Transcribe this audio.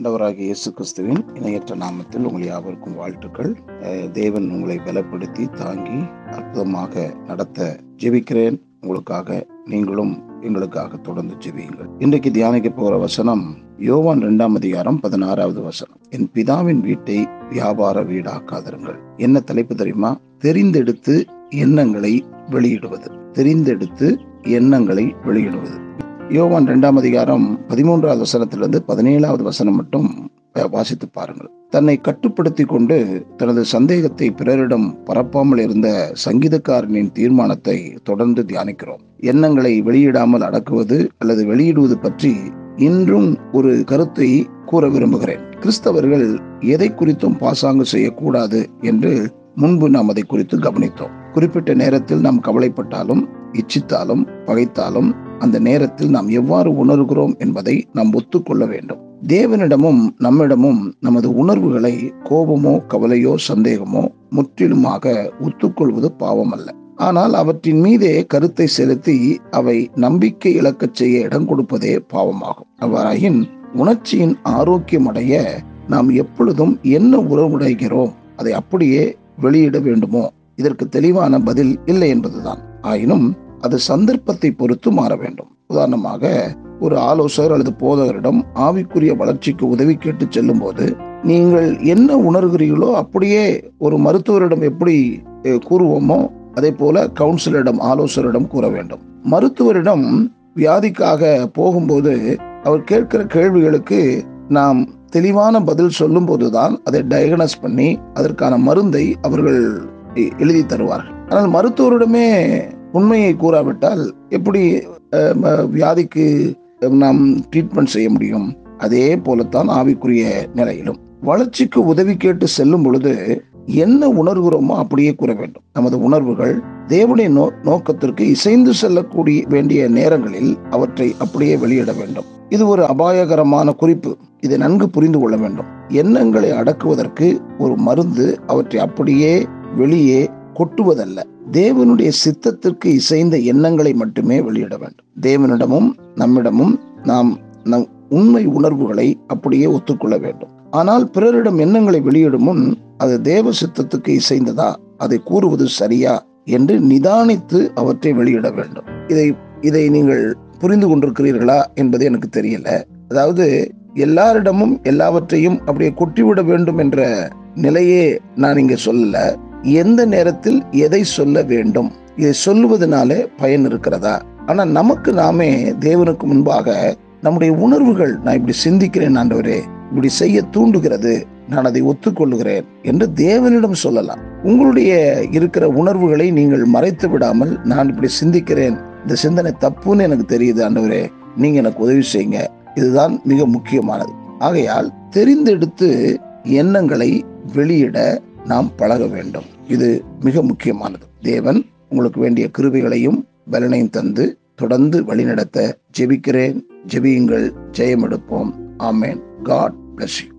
ஆண்டவராகிய இயேசு கிறிஸ்துவின் இணையற்ற நாமத்தில் உங்கள் யாவருக்கும் வாழ்த்துக்கள் அஹ் தேவன் உங்களை பலப்படுத்தி தாங்கி அற்புதமாக நடத்த ஜெபிக்கிறேன் உங்களுக்காக நீங்களும் எங்களுக்காக தொடர்ந்து ஜெபியுங்கள் இன்றைக்கு தியானிக்க போகிற வசனம் யோவான் இரண்டாம் அதிகாரம் பதினாறாவது வசனம் என் பிதாவின் வீட்டை வியாபார வீடாக்காதிருங்கள் என்ன தலைப்பு தெரியுமா தெரிந்தெடுத்து எண்ணங்களை வெளியிடுவது தெரிந்தெடுத்து எண்ணங்களை வெளியிடுவது யோவான் இரண்டாம் அதிகாரம் பதிமூன்றாவது வசனத்திலிருந்து பதினேழாவது வசனம் மட்டும் வாசித்து பாருங்கள் தன்னை கட்டுப்படுத்தி கொண்டு தனது சந்தேகத்தை பிறரிடம் பரப்பாமல் இருந்த சங்கீதக்காரனின் தீர்மானத்தை தொடர்ந்து தியானிக்கிறோம் எண்ணங்களை வெளியிடாமல் அடக்குவது அல்லது வெளியிடுவது பற்றி இன்றும் ஒரு கருத்தை கூற விரும்புகிறேன் கிறிஸ்தவர்கள் எதை குறித்தும் பாசாங்கு செய்யக்கூடாது என்று முன்பு நாம் அதை குறித்து கவனித்தோம் குறிப்பிட்ட நேரத்தில் நாம் கவலைப்பட்டாலும் இச்சித்தாலும் பகைத்தாலும் அந்த நேரத்தில் நாம் எவ்வாறு உணர்கிறோம் என்பதை நாம் ஒத்துக்கொள்ள வேண்டும் தேவனிடமும் நம்மிடமும் நமது உணர்வுகளை கோபமோ கவலையோ சந்தேகமோ முற்றிலுமாக ஒத்துக்கொள்வது பாவம் அல்ல ஆனால் அவற்றின் மீதே கருத்தை செலுத்தி அவை நம்பிக்கை இழக்கச் செய்ய இடம் கொடுப்பதே பாவமாகும் அவ்வாறாயின் உணர்ச்சியின் ஆரோக்கியம் அடைய நாம் எப்பொழுதும் என்ன உறவுடைகிறோம் அதை அப்படியே வெளியிட வேண்டுமோ இதற்கு தெளிவான பதில் இல்லை என்பதுதான் ஆயினும் அது சந்தர்ப்பத்தை பொறுத்து மாற வேண்டும் உதாரணமாக ஒரு ஆலோசகர் அல்லது போதகரிடம் ஆவிக்குரிய வளர்ச்சிக்கு உதவி கேட்டு செல்லும் போது நீங்கள் என்ன உணர்கிறீர்களோ அப்படியே ஒரு மருத்துவரிடம் எப்படி கூறுவோமோ அதே போல கவுன்சிலரிடம் ஆலோசகரிடம் கூற வேண்டும் மருத்துவரிடம் வியாதிக்காக போகும்போது அவர் கேட்கிற கேள்விகளுக்கு நாம் தெளிவான பதில் சொல்லும் போதுதான் அதை டயகனஸ் பண்ணி அதற்கான மருந்தை அவர்கள் எழுதி தருவார்கள் ஆனால் மருத்துவரிடமே உண்மையை கூறாவிட்டால் எப்படி வியாதிக்கு நாம் ட்ரீட்மெண்ட் செய்ய முடியும் அதே போலத்தான் ஆவிக்குரிய நிலையிலும் வளர்ச்சிக்கு உதவி கேட்டு செல்லும் பொழுது என்ன உணர்கிறோமோ அப்படியே கூற வேண்டும் நமது உணர்வுகள் தேவனுடைய நோ நோக்கத்திற்கு இசைந்து செல்லக்கூடிய வேண்டிய நேரங்களில் அவற்றை அப்படியே வெளியிட வேண்டும் இது ஒரு அபாயகரமான குறிப்பு இதை நன்கு புரிந்து கொள்ள வேண்டும் எண்ணங்களை அடக்குவதற்கு ஒரு மருந்து அவற்றை அப்படியே வெளியே கொட்டுவதல்ல தேவனுடைய சித்தத்திற்கு இசைந்த எண்ணங்களை மட்டுமே வெளியிட வேண்டும் தேவனிடமும் நம்மிடமும் நாம் நம் உண்மை உணர்வுகளை அப்படியே ஒத்துக்கொள்ள வேண்டும் ஆனால் பிறரிடம் எண்ணங்களை வெளியிடும் முன் அது தேவ சித்தத்துக்கு இசைந்ததா அதை கூறுவது சரியா என்று நிதானித்து அவற்றை வெளியிட வேண்டும் இதை இதை நீங்கள் புரிந்து கொண்டிருக்கிறீர்களா என்பது எனக்கு தெரியல அதாவது எல்லாரிடமும் எல்லாவற்றையும் அப்படியே கொட்டிவிட வேண்டும் என்ற நிலையே நான் இங்க சொல்லல எந்த நேரத்தில் எதை சொல்ல வேண்டும் இதை சொல்லுவதனாலே பயன் இருக்கிறதா ஆனா நமக்கு நாமே தேவனுக்கு முன்பாக நம்முடைய உணர்வுகள் நான் இப்படி சிந்திக்கிறேன் ஆண்டவரே இப்படி செய்ய தூண்டுகிறது நான் அதை ஒத்துக்கொள்ளுகிறேன் என்று தேவனிடம் சொல்லலாம் உங்களுடைய இருக்கிற உணர்வுகளை நீங்கள் மறைத்து விடாமல் நான் இப்படி சிந்திக்கிறேன் இந்த சிந்தனை தப்புன்னு எனக்கு தெரியுது ஆண்டவரே நீங்க எனக்கு உதவி செய்யுங்க இதுதான் மிக முக்கியமானது ஆகையால் தெரிந்தெடுத்து எண்ணங்களை வெளியிட நாம் பழக வேண்டும் இது மிக முக்கியமானது தேவன் உங்களுக்கு வேண்டிய கிருவிகளையும் பலனையும் தந்து தொடர்ந்து வழிநடத்த ஜெபிக்கிறேன் ஜெபியுங்கள் ஜெயம் எடுப்போம் ஆமேன் காட் பிளஸ் யூ